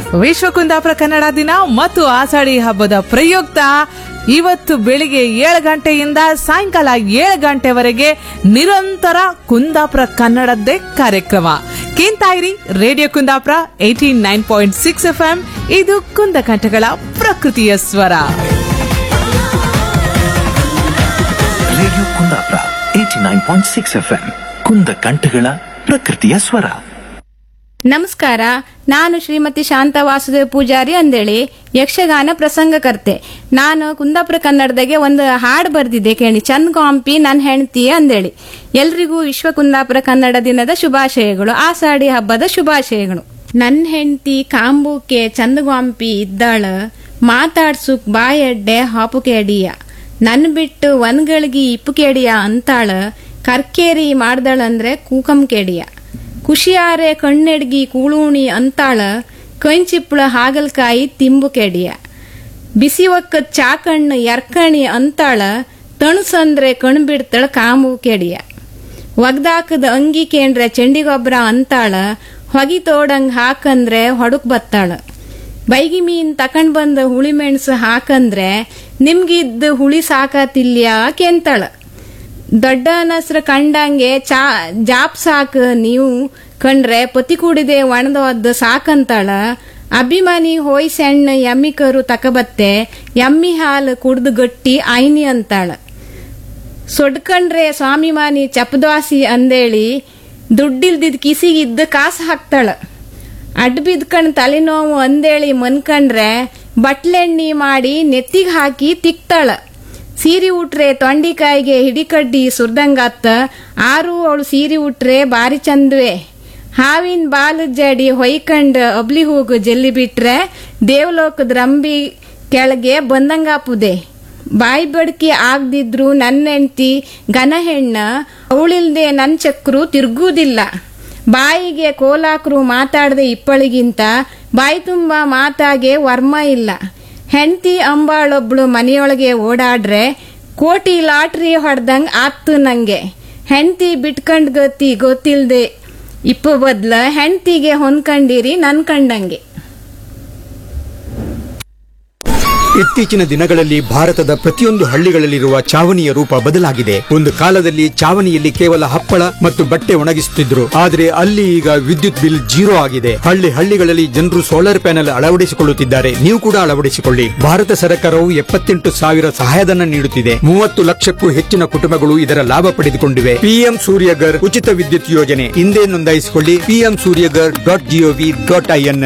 ವಿಶ್ವ ಕುಂದಾಪುರ ಕನ್ನಡ ದಿನ ಮತ್ತು ಆಷಾಢಿ ಹಬ್ಬದ ಪ್ರಯುಕ್ತ ಇವತ್ತು ಬೆಳಿಗ್ಗೆ ಏಳು ಗಂಟೆಯಿಂದ ಸಾಯಂಕಾಲ ಏಳು ಗಂಟೆವರೆಗೆ ನಿರಂತರ ಕುಂದಾಪುರ ಕನ್ನಡದ್ದೇ ಕಾರ್ಯಕ್ರಮ ಕೇಂತಾಯಿರಿ radio Kundapura eighty nine point six F M ಇದು ಕುಂದಕಂಠಗಳ ಪ್ರಕೃತಿಯ ಸ್ವರ radio Kundapura eighty nine point six F M ಕುಂದ ಕಂಠಗಳ ಪ್ರಕೃತಿಯ ಸ್ವರ ನಮಸ್ಕಾರ ನಾನು ಶ್ರೀಮತಿ ಶಾಂತ ವಾಸುದೇವ ಪೂಜಾರಿ ಅಂದೇಳಿ ಯಕ್ಷಗಾನ ಪ್ರಸಂಗಕರ್ತೆ ನಾನು ಕುಂದಾಪುರ ಕನ್ನಡದಾಗೆ ಒಂದು ಹಾಡು ಬರ್ದಿದ್ದೆ ಕೇಳಿ ಚಂದ್ ಗಾಂಪಿ ನನ್ನ ಹೆಂಡತಿ ಅಂದೇಳಿ ಎಲ್ರಿಗೂ ವಿಶ್ವ ಕುಂದಾಪುರ ಕನ್ನಡ ದಿನದ ಶುಭಾಶಯಗಳು ಆಷಾಢಿ ಹಬ್ಬದ ಶುಭಾಶಯಗಳು ನನ್ನ ಹೆಂಡತಿ ಕಾಂಬೂಕೆ ಚಂದಗಾಂಪಿ ಇದ್ದಾಳ ಮಾತಾಡ್ಸುಕ್ ಬಾಯಡ್ಡೆ ಹಾಪುಕೆಡಿಯ ನನ್ ಬಿಟ್ಟು ಒನ್ಗಳಿಗೆ ಇಪ್ಪುಕೆಡಿಯ ಅಂತಾಳ ಕರ್ಕೇರಿ ಮಾಡ್ದಳಂದ್ರೆ ಕೂಕಂ ಕೆಡಿಯ ಖುಷಿಯಾರೆ ಕಣ್ಣೆಡ್ಗಿ ಕೂಳೂಣಿ ಅಂತಾಳ ಕೈಂಚಿಪ್ಪಳ ಹಾಗಲ್ಕಾಯಿ ತಿಂಬು ಕೆಡಿಯ ಬಿಸಿ ಒಕ್ಕದ್ ಚಾಕಣ್ಣು ಎರ್ಕಣಿ ಅಂತಾಳ ತಣಸಂದ್ರೆ ಕಣ್ಬಿಡ್ತಳ ಕಾಮು ಕೆಡಿಯ ಒಗ್ದಾಕದ ಅಂಗಿ ಕೇಂದ್ರೆ ಚೆಂಡಿಗೊಬ್ರ ಅಂತಾಳ ಹೊಗಿ ತೋಡಂಗ್ ಹಾಕಂದ್ರೆ ಹೊಡುಕ್ ಬತ್ತಾಳ ಬೈಗಿ ಮೀನ್ ತಕೊಂಡ್ ಬಂದ ಹುಳಿ ಮೆಣಸು ಹಾಕಂದ್ರೆ ನಿಮ್ಗಿದ್ದ ಹುಳಿ ಸಾಕಾತಿಲ್ಯಾ ಕೆಂತಾಳ ದೊಡ್ಡ ನಸ್ರ ಕಂಡಂಗೆ ಚಾ ಜಾಪ್ ಸಾಕ್ ನೀವು ಕಂಡ್ರೆ ಪತಿ ಕುಡಿದೆ ಒಣದೋದ್ ಸಾಕಂತಾಳ ಅಭಿಮಾನಿ ಹೋಯ್ ಸಣ್ಣ ಎಮ್ಮಿ ಕರು ತಕಬತ್ತೆ ಎಮ್ಮಿ ಹಾಲು ಕುಡ್ದು ಗಟ್ಟಿ ಐನಿ ಅಂತಾಳ ಸೊಡ್ಕಂಡ್ರೆ ಸ್ವಾಮಿಮಾನಿ ಚಪದ್ವಾಸಿ ಅಂದೇಳಿ ದುಡ್ಡಿಲ್ದಿದ್ ಕಿಸಿಗಿದ್ದ ಕಾಸು ಹಾಕ್ತಾಳ ಅಡ್ ಬಿದ್ಕಂಡ್ ತಲೆನೋವು ಅಂದೇಳಿ ಮನ್ಕಂಡ್ರೆ ಬಟ್ಲೆಣ್ಣಿ ಮಾಡಿ ನೆತ್ತಿಗೆ ಹಾಕಿ ತಿಕ್ತಾಳ ಸೀರೆ ಉಟ್ರೆ ತೊಂಡಿಕಾಯಿಗೆ ಹಿಡಿಕಡ್ಡಿ ಸುರ್ದಂಗಾತ್ತ ಆರು ಅವಳು ಸೀರೆ ಉಟ್ರೆ ಬಾರಿ ಚಂದ್ವೆ ಹಾವಿನ ಬಾಲದ ಜಡಿ ಹೊಯ್ಕಂಡ್ ಅಬ್ಲಿ ಹೋಗು ಜಲ್ಲಿ ಬಿಟ್ರೆ ದೇವಲೋಕದ ರಂಬಿ ಕೆಳಗೆ ಬಂದಂಗಾಪುದೆ ಬಾಯಿ ಬಡ್ಕಿ ಆಗ್ದಿದ್ರು ನನ್ನ ಹೆಂಡ್ತಿ ಘನ ಹೆಣ್ಣ ಅವಳಿಲ್ದೆ ನನ್ ಚಕ್ರು ತಿರ್ಗುವುದಿಲ್ಲ ಬಾಯಿಗೆ ಕೋಲಾಕ್ರು ಮಾತಾಡದೆ ಇಪ್ಪಳಿಗಿಂತ ಬಾಯಿ ತುಂಬ ಮಾತಾಗೆ ವರ್ಮ ಇಲ್ಲ ಹೆಂಡ್ತಿ ಅಂಬಾಳೊಬ್ಳು ಮನೆಯೊಳಗೆ ಓಡಾಡ್ರೆ ಕೋಟಿ ಲಾಟ್ರಿ ಹೊಡ್ದಂಗ್ ಆತ್ತು ನಂಗೆ ಹೆಂಡ್ತಿ ಬಿಟ್ಕಂಡ್ ಗತಿ ಗೊತ್ತಿಲ್ದೆ ಇಪ್ಪ ಬದ್ಲ ಹೆಂಡ್ತಿಗೆ ಹೊಂದ್ಕಂಡಿರಿ ನನ್ ಕಂಡಂಗೆ ಇತ್ತೀಚಿನ ದಿನಗಳಲ್ಲಿ ಭಾರತದ ಪ್ರತಿಯೊಂದು ಹಳ್ಳಿಗಳಲ್ಲಿರುವ ಚಾವಣಿಯ ರೂಪ ಬದಲಾಗಿದೆ ಒಂದು ಕಾಲದಲ್ಲಿ ಚಾವಣಿಯಲ್ಲಿ ಕೇವಲ ಹಪ್ಪಳ ಮತ್ತು ಬಟ್ಟೆ ಒಣಗಿಸುತ್ತಿದ್ರು ಆದರೆ ಅಲ್ಲಿ ಈಗ ವಿದ್ಯುತ್ ಬಿಲ್ ಜೀರೋ ಆಗಿದೆ ಹಳ್ಳಿ ಹಳ್ಳಿಗಳಲ್ಲಿ ಜನರು ಸೋಲಾರ್ ಪ್ಯಾನೆಲ್ ಅಳವಡಿಸಿಕೊಳ್ಳುತ್ತಿದ್ದಾರೆ ನೀವು ಕೂಡ ಅಳವಡಿಸಿಕೊಳ್ಳಿ ಭಾರತ ಸರ್ಕಾರವು ಎಪ್ಪತ್ತೆಂಟು ಸಾವಿರ ಸಹಾಯಧನ ನೀಡುತ್ತಿದೆ ಮೂವತ್ತು ಲಕ್ಷಕ್ಕೂ ಹೆಚ್ಚಿನ ಕುಟುಂಬಗಳು ಇದರ ಲಾಭ ಪಡೆದುಕೊಂಡಿವೆ ಪಿಎಂ ಸೂರ್ಯಗರ್ ಉಚಿತ ವಿದ್ಯುತ್ ಯೋಜನೆ ಹಿಂದೆ ನೋಂದಾಯಿಸಿಕೊಳ್ಳಿ PM Suryaghar dot gov dot IN